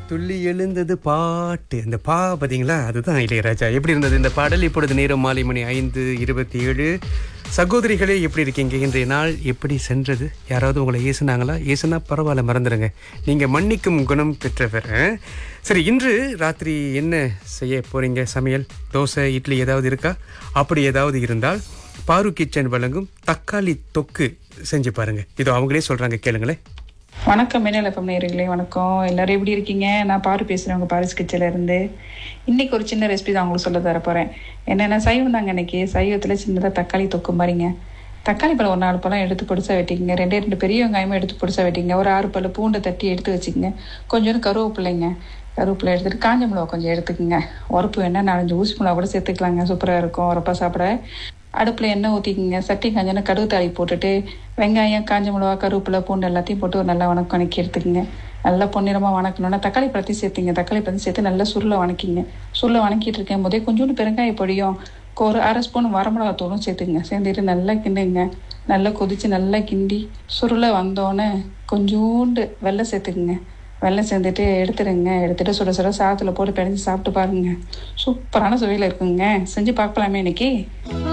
துள்ளி எழுந்தது பாட்டு அந்த பா பார்த்தீங்களா அதுதான் இளையராஜா எப்படி இருந்தது இந்த பாடல் இப்பொழுது நேரம் மாலை மணி ஐந்து இருபத்தி ஏழு சகோதரிகளே எப்படி இருக்கீங்க இன்றைய நாள் எப்படி சென்றது யாராவது உங்களை ஏசுனாங்களா ஏசுனா பரவாயில்ல மறந்துடுங்க நீங்கள் மன்னிக்கும் குணம் பெற்றவர் ஆ? சரி இன்று ராத்திரி என்ன செய்ய போறீங்க சமையல் தோசை இட்லி ஏதாவது இருக்கா அப்படி ஏதாவது இருந்தால் பாரு கிச்சன் வழங்கும் தக்காளி தொக்கு செஞ்சு பாருங்க இதோ அவங்களே சொல்றாங்க கேளுங்களேன் வணக்கம் மின்னல் எஃப்எம் நேயர்களே வணக்கம் எல்லாரும் எப்படி இருக்கீங்க நான் பாரு பேசுகிறேன் உங்கள் பாரிஸ் கிச்சல இருந்து இன்னைக்கு ஒரு சின்ன ரெசிபி தான் உங்களுக்கு சொல்ல தர போகிறேன் என்னென்ன சைவம் தாங்க இன்னைக்கு சைவத்தில் சின்னதாக தக்காளி தொக்கு மாதிரிங்க தக்காளி பழம் ஒரு நாலு பழம் எடுத்து பொடிசா வெட்டிக்கங்க ரெண்டே ரெண்டு பெரிய வெங்காயமும் எடுத்து பொடிசா வெட்டிங்க ஒரு ஆறு பல்லு பூண்டை தட்டி எடுத்து வச்சுக்கங்க கொஞ்சோண்டு கருவேப்பிள்ளைங்க கருவேப்பிலை எடுத்துட்டு காஞ்ச மிளகா கொஞ்சம் எடுத்துக்கங்க உரப்பு வேணா நாலஞ்சு ஊசி மிளகா கூட சேர்த்துக்கலாங்க சூப்பராக இருக்கும் உரப்பா சாப்பிட அடுப்பில் எண்ணெய் ஊற்றிக்கிங்க சட்டி காஞ்சோன்னா கடுகு தாளி போட்டுட்டு வெங்காயம் காஞ்ச மிளகா கருவேப்பிலை பூண்டு எல்லாத்தையும் போட்டு ஒரு நல்லா வணக்கம் வணக்கி எடுத்துக்கங்க நல்லா பொன்னிறமாக வணக்கணும்னா தக்காளி பழத்தையும் சேர்த்துங்க தக்காளி பழத்தையும் சேர்த்து நல்லா சுருளை வணக்கிங்க சுருளை வணக்கிட்டு இருக்கேன் போதே கொஞ்சோண்டு பெருங்காய பொடியும் ஒரு அரை ஸ்பூன் வரமிளகா தூளும் சேர்த்துங்க சேர்ந்துட்டு நல்லா கிண்டுங்க நல்லா கொதிச்சு நல்லா கிண்டி சுருளை வந்தோடனே கொஞ்சோண்டு வெள்ளை சேர்த்துக்குங்க வெள்ளம் சேர்ந்துட்டு எடுத்துடுங்க எடுத்துட்டு சுட சுட சாதத்தில் போட்டு பிணைஞ்சு சாப்பிட்டு பாருங்க சூப்பரான சுவையில் இருக்குங்க செஞ்சு பார்க்கலாமே இன்னைக்கு